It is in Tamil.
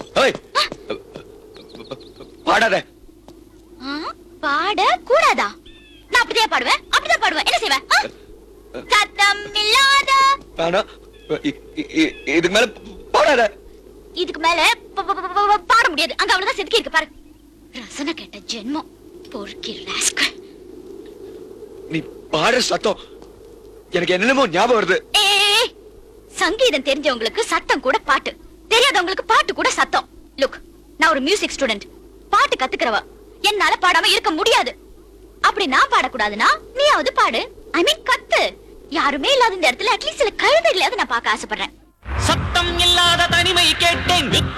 ஏய், பாடாத ஆ, பாட கூடாதா நான் அப்படிதான் பாடுவேன் அப்படிதான் பாடுவேன் என்ன செய்வேன் ஆ? சத்தம் இல்லாத வேணாம் இ- இ- இ- இதுக்கு மேல பாடாத இதுக்கு மேல ப- ப- ப- ப- பாட முடியாது அங்க அவ்வளவுதான் செதுக்கி இருக்கு பாரு ரசனை கேட்ட ஜென்மம் பொறுக்கி ராஸ்கல் நீ பாடுற சத்தம் எனக்கு என்னென்னமோ ஞாபகம் வருது ஏய் சங்கீதம் தெரிஞ்சவங்களுக்கு சத்தம் கூட பாட்டு தெரியாதவங்களுக்கு பாட்டு கூட சத்தம் லுக் நான் ஒரு மியூசிக் ஸ்டூடெண்ட் பாட்டு கத்துக்கிறவ என்னால பாடாம இருக்க முடியாது அப்படி நான் பாடக்கூடாதுன்னா நீயாவது பாடு ஐ மீன் கத்து யாருமே இல்லாத இந்த இடத்துல அட்லீஸ்ட் சில கழுதைகளையாவது நான் பார்க்க ஆசைப்படுறேன் சத்தம் இல்லாத தனிமை கேட்டேன்